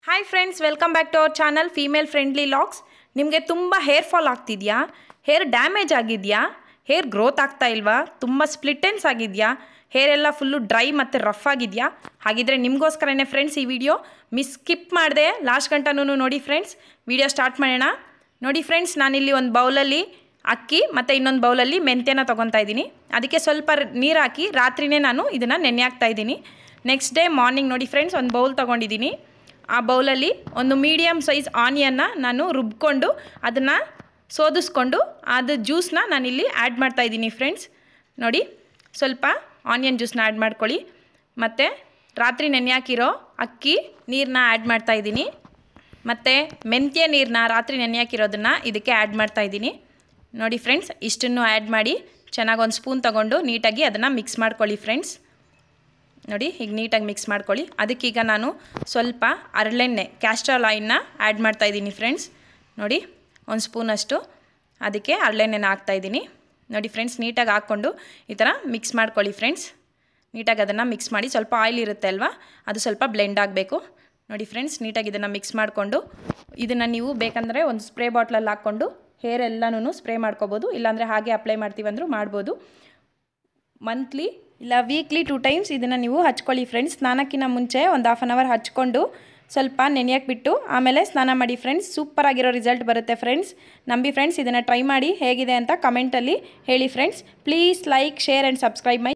hi friends welcome back to our channel female friendly locks ನಿಮಗೆ ತುಂಬ hair fall ಆಗ್ತಿದೆಯಾ hair damage ಆಗಿದೆಯಾ hair growth ಆಗ್ತಾ ಇಲ್ವಾ ತುಂಬ ಸ್ಪ್ಲಿಟೆನ್ಸ್ ಆಗಿದೆಯಾ ಹೇರ್ ಎಲ್ಲ ಫುಲ್ಲು ಡ್ರೈ ಮತ್ತು ರಫ್ ಆಗಿದೆಯಾ ಹಾಗಿದ್ರೆ ನಿಮಗೋಸ್ಕರನೇ ಫ್ರೆಂಡ್ಸ್ ಈ ವಿಡಿಯೋ ಮಿಸ್ ಸ್ಕಿಪ್ ಮಾಡಿದೆ ಲಾಸ್ಟ್ ಗಂಟನೂ ನೋಡಿ ಫ್ರೆಂಡ್ಸ್ ವಿಡಿಯೋ ಸ್ಟಾರ್ಟ್ ಮಾಡೋಣ ನೋಡಿ ಫ್ರೆಂಡ್ಸ್ ನಾನಿಲ್ಲಿ ಒಂದು ಬೌಲಲ್ಲಿ ಅಕ್ಕಿ ಮತ್ತು ಇನ್ನೊಂದು ಬೌಲಲ್ಲಿ ಮೆಂತ್ಯನ ತೊಗೊತಾ ಇದ್ದೀನಿ ಅದಕ್ಕೆ ಸ್ವಲ್ಪ ನೀರು ಹಾಕಿ ರಾತ್ರಿನೇ ನಾನು ಇದನ್ನು ನೆನೆ ಹಾಕ್ತಾ ಇದ್ದೀನಿ ನೆಕ್ಸ್ಟ್ ಡೇ ಮಾರ್ನಿಂಗ್ ನೋಡಿ ಫ್ರೆಂಡ್ಸ್ ಒಂದು ಬೌಲ್ ತೊಗೊಂಡಿದ್ದೀನಿ ಆ ಬೌಲಲ್ಲಿ ಒಂದು ಮೀಡಿಯಮ್ ಸೈಜ್ ಆನಿಯನ್ನ ನಾನು ರುಬ್ಕೊಂಡು ಅದನ್ನು ಸೋದಿಸ್ಕೊಂಡು ಅದು ಜ್ಯೂಸನ್ನ ನಾನಿಲ್ಲಿ ಆ್ಯಡ್ ಮಾಡ್ತಾ ಇದ್ದೀನಿ ಫ್ರೆಂಡ್ಸ್ ನೋಡಿ ಸ್ವಲ್ಪ ಆನಿಯನ್ ಜ್ಯೂಸನ್ನ ಆ್ಯಡ್ ಮಾಡ್ಕೊಳ್ಳಿ ಮತ್ತು ರಾತ್ರಿ ನೆನೆ ಹಾಕಿರೋ ಅಕ್ಕಿ ನೀರನ್ನ ಆ್ಯಡ್ ಮಾಡ್ತಾ ಇದ್ದೀನಿ ಮತ್ತು ಮೆಂತ್ಯ ನೀರನ್ನ ರಾತ್ರಿ ನೆನೆ ಹಾಕಿರೋದನ್ನು ಇದಕ್ಕೆ ಆ್ಯಡ್ ಮಾಡ್ತಾ ಇದ್ದೀನಿ ನೋಡಿ ಫ್ರೆಂಡ್ಸ್ ಇಷ್ಟನ್ನು ಆ್ಯಡ್ ಮಾಡಿ ಚೆನ್ನಾಗಿ ಒಂದು ಸ್ಪೂನ್ ತೊಗೊಂಡು ನೀಟಾಗಿ ಅದನ್ನು ಮಿಕ್ಸ್ ಮಾಡ್ಕೊಳ್ಳಿ ಫ್ರೆಂಡ್ಸ್ ನೋಡಿ ಈಗ ನೀಟಾಗಿ ಮಿಕ್ಸ್ ಮಾಡ್ಕೊಳ್ಳಿ ಅದಕ್ಕೀಗ ನಾನು ಸ್ವಲ್ಪ ಹರಳೆಣ್ಣೆ ಕ್ಯಾಸ್ಟ್ರಾಲ್ ಆಯಿಲ್ನ ಆ್ಯಡ್ ಮಾಡ್ತಾ ಇದ್ದೀನಿ ಫ್ರೆಂಡ್ಸ್ ನೋಡಿ ಒಂದು ಸ್ಪೂನಷ್ಟು ಅದಕ್ಕೆ ಹರಳೆಣ್ಣೆನ ಹಾಕ್ತಾಯಿದ್ದೀನಿ ನೋಡಿ ಫ್ರೆಂಡ್ಸ್ ನೀಟಾಗಿ ಹಾಕ್ಕೊಂಡು ಈ ಥರ ಮಿಕ್ಸ್ ಮಾಡ್ಕೊಳ್ಳಿ ಫ್ರೆಂಡ್ಸ್ ನೀಟಾಗಿ ಅದನ್ನು ಮಿಕ್ಸ್ ಮಾಡಿ ಸ್ವಲ್ಪ ಆಯಿಲ್ ಇರುತ್ತೆ ಅಲ್ವಾ ಅದು ಸ್ವಲ್ಪ ಬ್ಲೆಂಡ್ ಆಗಬೇಕು ನೋಡಿ ಫ್ರೆಂಡ್ಸ್ ನೀಟಾಗಿ ಇದನ್ನು ಮಿಕ್ಸ್ ಮಾಡಿಕೊಂಡು ಇದನ್ನು ನೀವು ಬೇಕಂದರೆ ಒಂದು ಸ್ಪ್ರೇ ಬಾಟ್ಲಲ್ಲಿ ಹಾಕ್ಕೊಂಡು ಹೇರ್ ಎಲ್ಲನೂ ಸ್ಪ್ರೇ ಮಾಡ್ಕೋಬೋದು ಇಲ್ಲಾಂದರೆ ಹಾಗೆ ಅಪ್ಲೈ ಮಾಡ್ತೀವಂದ್ರೂ ಮಾಡ್ಬೋದು ಮಂತ್ಲಿ ಇಲ್ಲ ವೀಕ್ಲಿ ಟೂ ಟೈಮ್ಸ್ ಇದನ್ನು ನೀವು ಹಚ್ಕೊಳ್ಳಿ ಫ್ರೆಂಡ್ಸ್ ಸ್ನಾನಕ್ಕಿಂತ ಮುಂಚೆ ಒಂದು ಹಾಫ್ ಆನ್ ಅವರ್ ಹಚ್ಕೊಂಡು ಸ್ವಲ್ಪ ನೆನೆಯಕ್ಕೆ ಬಿಟ್ಟು ಆಮೇಲೆ ಸ್ನಾನ ಮಾಡಿ ಫ್ರೆಂಡ್ಸ್ ಸೂಪರ್ ಆಗಿರೋ ರಿಸಲ್ಟ್ ಬರುತ್ತೆ ಫ್ರೆಂಡ್ಸ್ ನಂಬಿ ಫ್ರೆಂಡ್ಸ್ ಇದನ್ನು ಟ್ರೈ ಮಾಡಿ ಹೇಗಿದೆ ಅಂತ ಕಮೆಂಟಲ್ಲಿ ಹೇಳಿ friends please like share and subscribe my